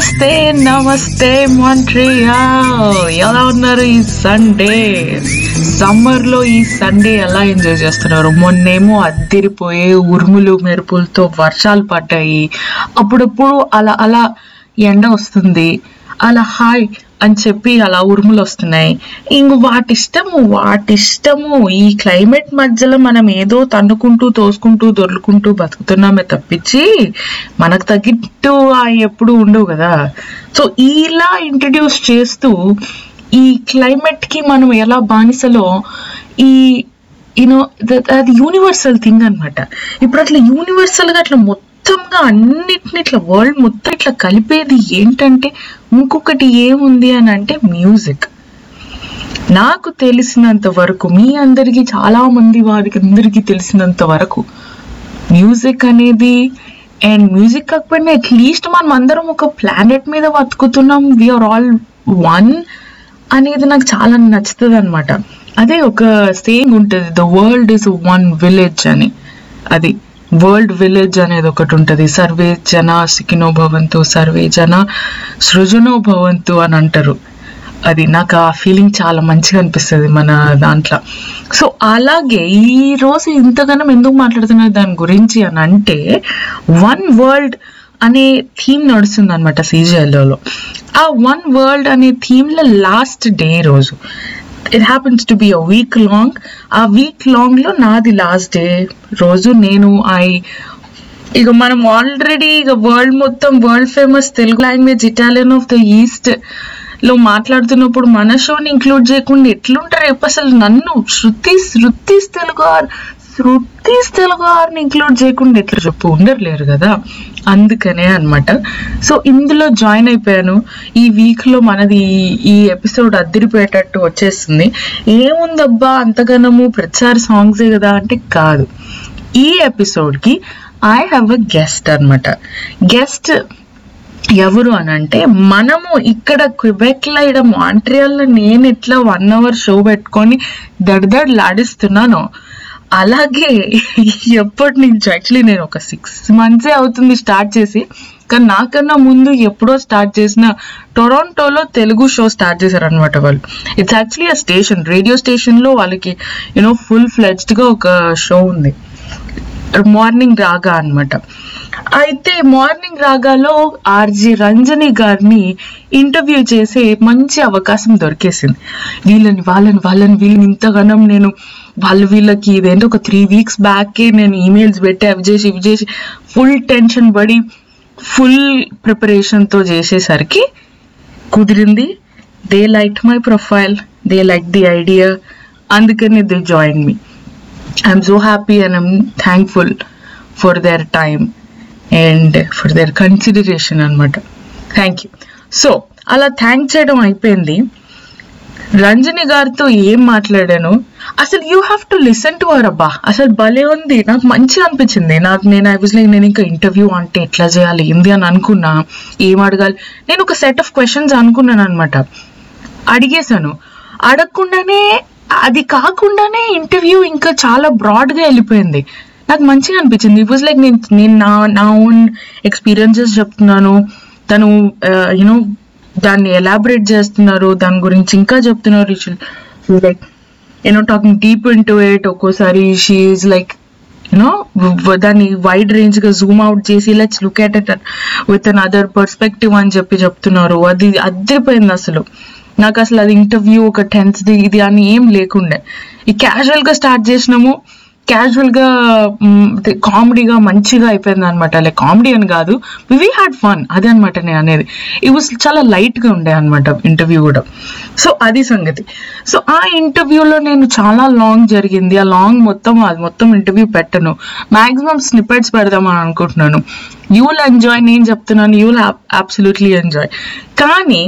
నమస్తే నమస్తే మాంట్రియాల్ ఎలా ఉన్నారు ఈ సండే సమ్మర్ లో ఈ సండే ఎలా ఎంజాయ్ చేస్తున్నారు మొన్నేమో అద్దిరిపోయే ఉరుములు మెరుపులతో వర్షాలు పడ్డాయి అప్పుడప్పుడు అలా అలా ఎండ వస్తుంది అలా హాయ్ అని చెప్పి అలా ఉరుములు వస్తున్నాయి ఇంక వాటిష్టము వాటిష్టము ఈ క్లైమేట్ మధ్యలో మనం ఏదో తన్నుకుంటూ తోసుకుంటూ దొర్లుకుంటూ బతుకుతున్నామే తప్పించి మనకు తగ్గట్టు ఆ ఎప్పుడు ఉండవు కదా సో ఇలా ఇంట్రడ్యూస్ చేస్తూ ఈ క్లైమేట్ కి మనం ఎలా బానిసలో ఈ యూనో అది యూనివర్సల్ థింగ్ అన్నమాట ఇప్పుడు అట్లా యూనివర్సల్ గా అట్లా మొత్తంగా అన్నిటిని ఇట్లా వరల్డ్ మొత్తం ఇట్లా కలిపేది ఏంటంటే ఇంకొకటి ఏముంది అని అంటే మ్యూజిక్ నాకు తెలిసినంత వరకు మీ అందరికీ చాలా మంది వారికి అందరికీ తెలిసినంత వరకు మ్యూజిక్ అనేది అండ్ మ్యూజిక్ కాకపోయినా అట్లీస్ట్ మనం అందరం ఒక ప్లానెట్ మీద బతుకుతున్నాం వీఆర్ ఆల్ వన్ అనేది నాకు చాలా నచ్చుతుంది అనమాట అదే ఒక సేయింగ్ ఉంటుంది the world is one village అని అది వరల్డ్ విలేజ్ అనేది ఒకటి ఉంటుంది సర్వే జన సికినో భవంతు సర్వే జన సృజనో భవంతు అని అంటారు అది నాకు ఆ ఫీలింగ్ చాలా మంచిగా అనిపిస్తుంది మన దాంట్లో సో అలాగే ఈ రోజు ఇంతగానం ఎందుకు మాట్లాడుతున్నారు దాని గురించి అని అంటే వన్ వరల్డ్ అనే థీమ్ నడుస్తుంది అనమాట సీజీఎల్ఓలో ఆ వన్ వరల్డ్ అనే థీమ్లో లాస్ట్ డే రోజు it happens to be a week long a week long లో నాది లాస్ట్ డే రోజు నేను ఐ ఇక మనం ఆల్రెడీ ఇక వరల్డ్ మొత్తం world famous Telugu language Italian of the east లో మాట్లాడుతున్నప్పుడు మన షోని ఇంక్లూడ్ చేయకుండా ఎట్లుంటారు రేపు అసలు నన్ను శృతి శృతిస్ తెలుగు ఆర్ శృతిస్ తెలుగు ఆర్ని ఇంక్లూడ్ చేయకుండా ఎట్లా చెప్పు ఉండర్లేరు కదా అందుకనే అన్నమాట సో ఇందులో జాయిన్ అయిపోయాను ఈ వీక్ లో మనది ఈ- ఈ ఎపిసోడ్ అద్దరిపోయేటట్టు వచ్చేస్తుంది ఏముందబ్బా అంతగానము ప్రతిసారి సాంగ్సే కదా అంటే కాదు ఈ ఎపిసోడ్ కి ఐ హ్యావ్ అ గెస్ట్ అన్నమాట గెస్ట్ ఎవరు అని అంటే మనము ఇక్కడ క్విబెక్ లో ఇక్కడ మాంట్రియల్ లో నేను ఎట్లా వన్ అవర్ షో పెట్టుకొని దడదడలాడిస్తున్నానో అలాగే ఎప్పటి నుంచి యాక్చువల్లీ నేను ఒక సిక్స్ మంత్సే అవుతుంది స్టార్ట్ చేసి కానీ నాకన్నా ముందు ఎప్పుడో స్టార్ట్ చేసిన టొరాంటోలో తెలుగు షో స్టార్ట్ చేశారు అనమాట వాళ్ళు ఇట్స్ యాక్చువల్లీ ఆ స్టేషన్ రేడియో స్టేషన్ లో వాళ్ళకి యూనో ఫుల్ ఫ్లెడ్జ్డ్ గా ఒక షో ఉంది మార్నింగ్ రాగా అన్నమాట అయితే మార్నింగ్ రాగాలో ఆర్జి రంజని గారిని ఇంటర్వ్యూ చేసే మంచి అవకాశం దొరికేసింది వీళ్ళని వాళ్ళని వాళ్ళని వీళ్ళని ఇంతగానం నేను వాళ్ళు వీళ్ళకి ఇదేంటో ఒక త్రీ వీక్స్ బ్యాకే నేను ఈమెయిల్స్ పెట్టి అవి చేసి ఇవి చేసి ఫుల్ టెన్షన్ పడి ఫుల్ ప్రిపరేషన్తో చేసేసరికి కుదిరింది they like my profile they like the idea అందుకని they join me I'm so happy and I'm thankful for their time and for their consideration అనమాట థ్యాంక్ యూ సో అలా థ్యాంక్ చేయడం అయిపోయింది రంజని గారితో ఏం మాట్లాడాను అసలు you have to listen to our అబ్బా అసలు భలే ఉంది నాకు మంచిగా అనిపించింది నాకు నేను ఐ వాజ్ లైక్ నేను ఇంకా ఇంటర్వ్యూ అంటే ఎట్లా చేయాలి ఏంది అని అనుకున్నా ఏం అడగాలి నేను ఒక సెట్ ఆఫ్ క్వశ్చన్స్ అనుకున్నాను అనమాట అడిగేశాను అడగకుండానే అది కాకుండానే ఇంటర్వ్యూ ఇంకా చాలా బ్రాడ్ గా వెళ్ళిపోయింది నాకు మంచిగా అనిపించింది ఇట్ వాజ్ లైక్ నేను నేను నా నా ఓన్ ఎక్స్పీరియన్సెస్ చెప్తున్నాను తను యూనో దాన్ని ఎలాబరేట్ చేస్తున్నారు దాని గురించి ఇంకా చెప్తున్నారు like you know talking deep into it ఒక్కోసారి షీఈ్ లైక్ యూనో దాన్ని వైడ్ రేంజ్ గా జూమ్ అవుట్ చేసి let's look at it with another perspective అని చెప్పి చెప్తున్నారు అది అద్దరిపోయింది అసలు నాకు అసలు అది ఇంటర్వ్యూ ఒక టెన్త్ ఇది అని ఏం లేకుండే ఈ క్యాజువల్ గా స్టార్ట్ చేసినాము క్యాజువల్ గా కామెడీగా మంచిగా అయిపోయింది అనమాట లైక్ కామెడీ అని కాదు వి హ్యాడ్ ఫన్ అదే అనమాట నేను అనేది ఇట్ వాస్ చాలా లైట్ గా ఉండే అనమాట ఇంటర్వ్యూ కూడా సో అది సంగతి సో ఆ ఇంటర్వ్యూలో నేను చాలా లాంగ్ జరిగింది ఆ లాంగ్ మొత్తం అది మొత్తం ఇంటర్వ్యూ పెట్టను మాక్సిమం స్నిపెట్స్ పెడదామని అనుకుంటున్నాను యూ విల్ ఎంజాయ్ నేను చెప్తున్నాను యూ విల్ అబ్సల్యూట్లీ ఎంజాయ్ కానీ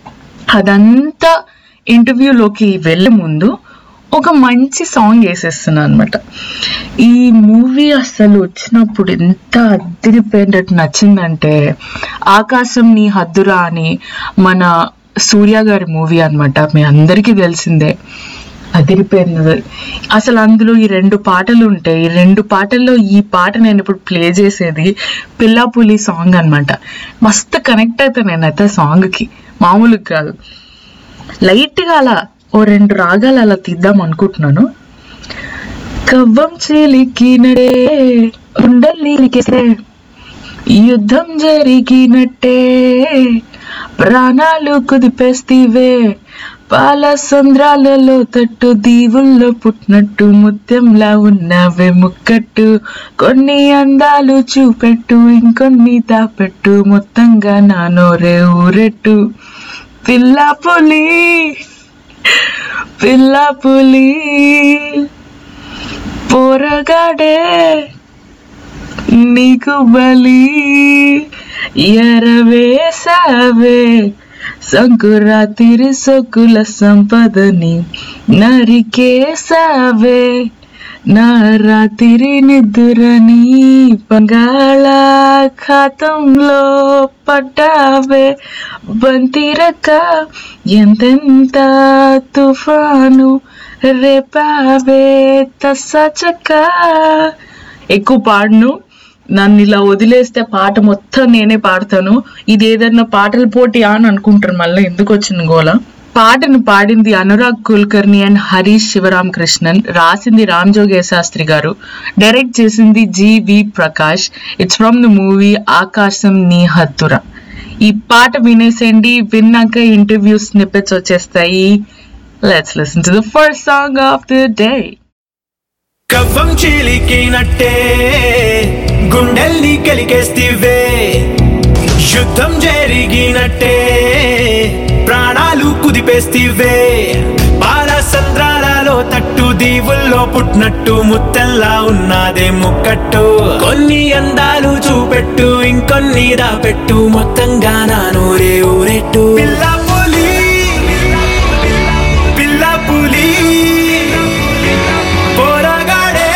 అదంతా ఇంటర్వ్యూలోకి వెళ్ళే ముందు ఒక మంచి సాంగ్ వేసేస్తున్నాను అనమాట ఈ మూవీ అసలు వచ్చినప్పుడు ఎంత అద్దరిపోయినట్టు నచ్చిందంటే ఆకాశం నీ హద్దురా అని మన సూర్య గారి మూవీ అన్నమాట మీ అందరికీ తెలిసిందే అదిరిపోయింది అసలు అందులో ఈ రెండు పాటలు ఉంటాయి ఈ రెండు పాటల్లో ఈ పాట నేను ఇప్పుడు ప్లే చేసేది పిల్లా పులి సాంగ్ అన్నమాట మస్తు కనెక్ట్ అవుతాను నేనైతే సాంగ్ కి మామూలుగా కాదు లైట్ గా అలా ఓ రెండు రాగాలు అలా తీద్దాం అనుకుంటున్నాను కవ్వం చిలికినడే ఉండలీనికేసే యుద్ధం జరిగినట్టే ప్రాణాలు కుదిపేస్తివే పాల సంద్రాలలో తట్టు దీవుల్లో పుట్టినట్టు ముత్యంలా ఉన్నవే ముక్కట్టు కొన్ని అందాలు చూపెట్టు ఇంకొన్ని దాపెట్టు మొత్తంగా నా నోరే ఊరెట్టు పిల్ల పులి పిల్ల పులి పోరగాడే నీకు బలి ఎరవేసావే సంకురాతిరి సొకుల సంపదని నరికేసావే నా రాత్రి నిద్రని బంగాళాఖాతంలో పడ్డావే బంతిరక ఎంతెంత తుఫాను రేపావే తస్సచక ఎక్కువ పాడను నన్ను ఇలా వదిలేస్తే పాట మొత్తం నేనే పాడతాను ఇది ఏదన్నా పాటల పోటీ అని అనుకుంటారు మళ్ళీ ఎందుకు వచ్చింది గోల పాటను పాడింది అనురాగ్ కుల్కర్ని అండ్ హరీష్ శివరామ్ కృష్ణన్ రాసింది రామ్ జోగే శాస్త్రి గారు డైరెక్ట్ చేసింది V Prakash it's from the movie Aakasam Nee Haddura ఈ పాట వినేసేయండి విన్నాక ఇంటర్వ్యూ స్నిప్పెట్స్ వచ్చేస్తాయి let's listen to the first song of the day కవ్వం చీలికినట్టే గుండెల్ని కలికేస్తివే యుద్ధం జరిగినట్టే ప్రాణాలు కుదిపేస్తివే పాల సంద్రాలలో తట్టు దీవుల్లో పుట్టినట్టు ముత్తెల్లా ఉన్నదే ముక్కట్టు కొన్ని అందాలు చూపెట్టు ఇంకొన్ని దాపెట్టు మొత్తంగా నా నూరే ఊరెట్టు పిల్ల పులి పిల్ల పులి పోరగాడే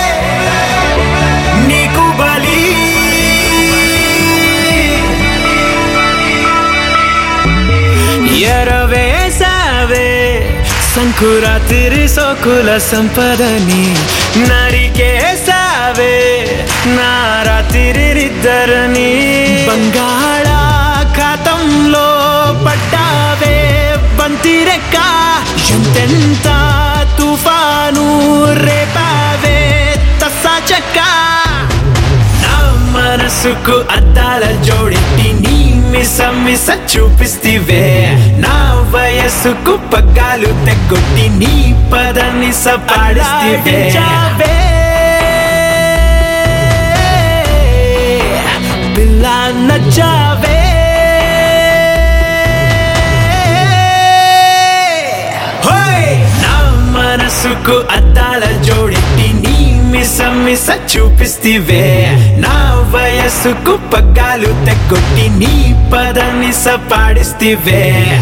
నీకు బలి ఎరవేసావే సంకురాతిరి సోకుల సంపదని నరికేసావే నారాతిరిద్దరని బంగాళాఖాతంలో పడ్డావే బంతిరెక్క ఎంతెంత తుఫాను రేపావే తస్సా చెక్క నా మనసుకు అద్దాల జోడెట్టి నీ మిస మిస చూపిస్తివే నా వయస్సుకు పగ్గాలు తెగొట్టి నీ పదని సపాడిస్తివే పిల్ల నచ్చావే హోయ్! నా మనసుకు అద్దాల జోడెట్టి నీ మిస మిస చూపిస్తివే నా వయస్సుకు పగ్గాలు తెగొట్టి నీ పదని సపాడిస్తివే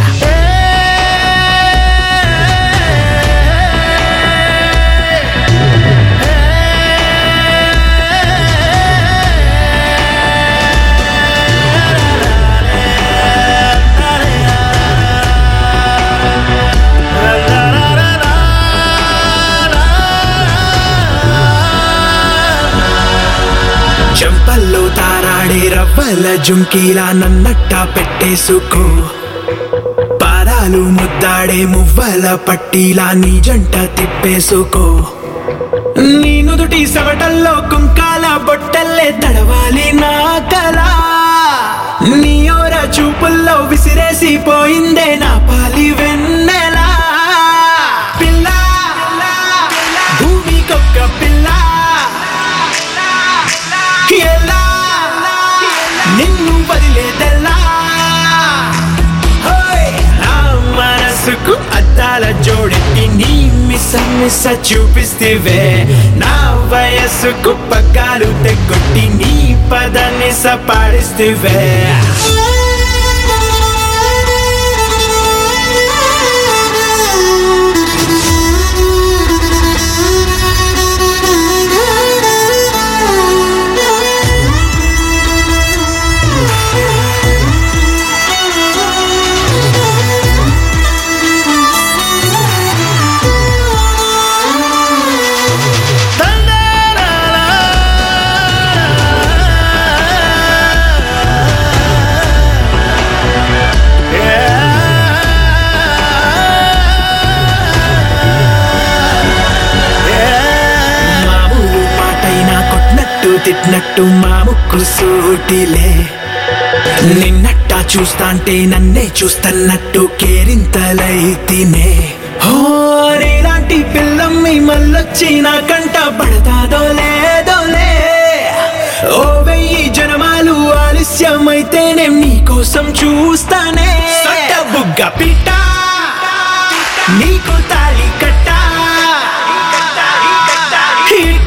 చెంపల్లో తారాడే రవ్వల జుంకీలా నన్నట్ట పెట్టేసుకో పాదాలు ముద్దాడే మువ్వల పట్టీలా నీ జంట తిప్పేసుకో నీ నుదుటి సవటల్లో కుంకాల బొట్టల్లే తడవాలి నా కళ నీ ఓర చూపుల్లో విసిరేసి పోయిందే నా పాలి వెన్నెలా పిల్ల భూమికొక్క పిల్ల ఎలా నిన్ను వదిలేదెలా హోయ్! నా మనసుకు అద్దాల జోడెట్టి నీ మిస మిస చూపిస్తివే నా వయస్సుకు పగ్గాలు తెగొట్టి నీ పదని సపాడిస్తివే చేస్తున్నట్టు మా ముక్కు సూటిలే నిన్నట్టా చూస్తాంటే నన్నే చూస్తున్నట్టు కేరింతలైతినే హో నీలాంటి పిల్లమ్మి మళ్ళొచ్చి నా కంట పడతాదో లేదోలే ఓ వెయ్యి జనమాలు ఆలస్యమైతేనే నీకోసం చూస్తానే సొట్ట బుగ్గ పిట్ట నీకు తాళి కట్ట హిట్ట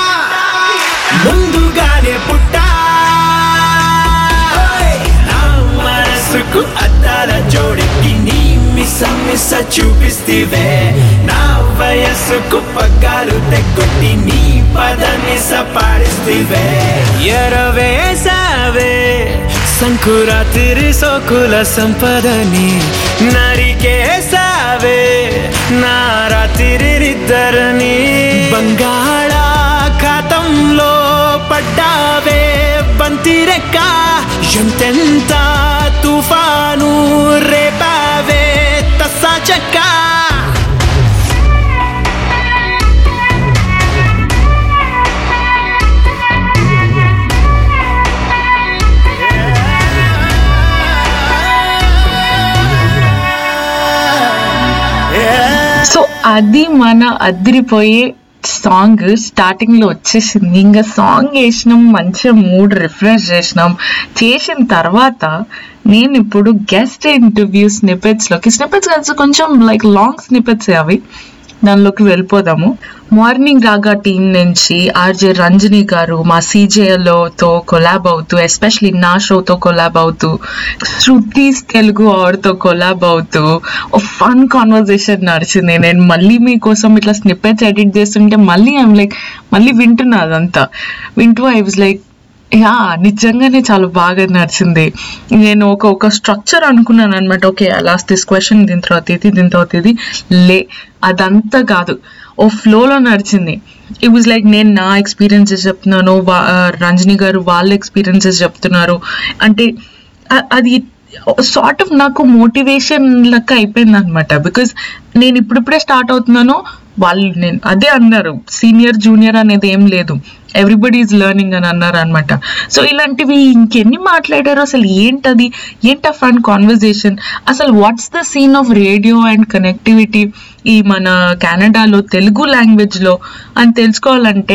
ముందుగానే పుట్టా నా మనసుకు అద్దాల జోడికి నీ మిస మిస చూపిస్తివే నా వయస్సుకు పగ్గాలు తెగొట్టి నీ పద నిస పాడిస్తివే ఎరవేసావే సంకురాతిరి సోకుల సంపదని నరికేసావే నా రాత్రిద్దరని బంగాళాఖాతంలో పడ్డావే బంతిరెక్క ఎంతెంత తుఫాను రేపావే తస్సా చెక్క సో అది మన అదిరిపోయే సాంగ్ స్టార్టింగ్ లో వచ్చేసింది ఇంకా సాంగ్ వేసినాం మంచిగా మూడ్ రిఫ్రెష్ చేసినాం చేసిన తర్వాత నేను ఇప్పుడు గెస్ట్ ఇంటర్వ్యూ స్నిపెట్స్ లోకి స్నిపెట్స్ కలిసి కొంచెం లైక్ లాంగ్ స్నిపెట్స్ అవి దానిలోకి వెళ్ళిపోదాము మార్నింగ్ రాగా టీం నుంచి ఆర్జే రంజని గారు మా సీజేఎల్తో కొలాబ్ అవుతూ ఎస్పెషలీ నా షోతో కొలాబ్ అవుతూ శృతిస్ తెలుగు ఆర్తో కొలాబ్ అవుతూ ఓ ఫన్ కాన్వర్జేషన్ నడిచింది నేను మళ్ళీ మీకోసం ఇట్లా స్నిప్పెట్స్ ఎడిట్ చేస్తుంటే మళ్ళీ ఐమ్ లైక్ మళ్ళీ వింటున్నా అదంతా వింటూ ఐ వాజ్ లైక్ యా నిజంగానే చాలా బాగా నడిచింది నేను ఒక ఒక స్ట్రక్చర్ అనుకున్నాను అనమాట ఓకే లాస్ట్ దిస్ క్వశ్చన్ దీని తర్వాత ఇది దీని తర్వాత ఇది లే అదంతా కాదు ఓ ఫ్లోలో నడిచింది ఇట్ వాజ్ లైక్ నేను నా ఎక్స్పీరియన్సెస్ చెప్తున్నాను వా- ఆ, రంజని గారు వాళ్ళ ఎక్స్పీరియన్సెస్ చెప్తున్నారు అంటే అ- అది సార్ట్ ఆఫ్ నాకు మోటివేషన్ లెక్క అయిపోయింది అనమాట బికాజ్ నేను ఇప్పుడిప్పుడే స్టార్ట్ అవుతున్నాను వాళ్ళు నేను అదే అన్నారు సీనియర్ జూనియర్ అనేది ఏం లేదు ఎవ్రీబడి ఈజ్ లెర్నింగ్ అని అన్నారు అనమాట సో ఇలాంటివి ఇంకెన్ని మాట్లాడారు అసలు ఏంటది ఏంట ఫన్ కాన్వర్జేషన్ అసలు what's the scene of radio and connectivity ఈ మన కెనడాలో తెలుగు లాంగ్వేజ్లో అని తెలుసుకోవాలంటే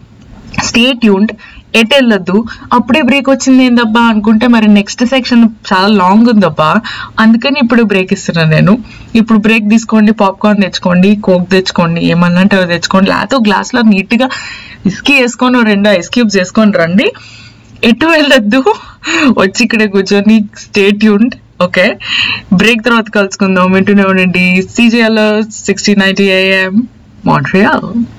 స్టే ట్యూన్డ్ ఎటు వెళ్ళొద్దు అప్పుడే బ్రేక్ వచ్చింది ఏందబ్బా అనుకుంటే మరి నెక్స్ట్ సెక్షన్ చాలా లాంగ్ ఉందబ్బా అందుకని ఇప్పుడు బ్రేక్ ఇస్తున్నాను నేను ఇప్పుడు బ్రేక్ తీసుకోండి పాప్కార్న్ తెచ్చుకోండి కోక్ తెచ్చుకోండి ఏమన్నా అంటే అవి తెచ్చుకోండి లేకపోతే గ్లాస్లో నీట్గా ఇస్కీ వేసుకొని ఓ రెండు ఐస్ క్యూబ్స్ వేసుకొని రండి ఎటు వెళ్ళొద్దు వచ్చి ఇక్కడ కూర్చొని స్టే ట్యూన్డ్ ఓకే బ్రేక్ తర్వాత కలుసుకుందాం వింటూనే ఉండండి C G L sixty ninety AM Montreal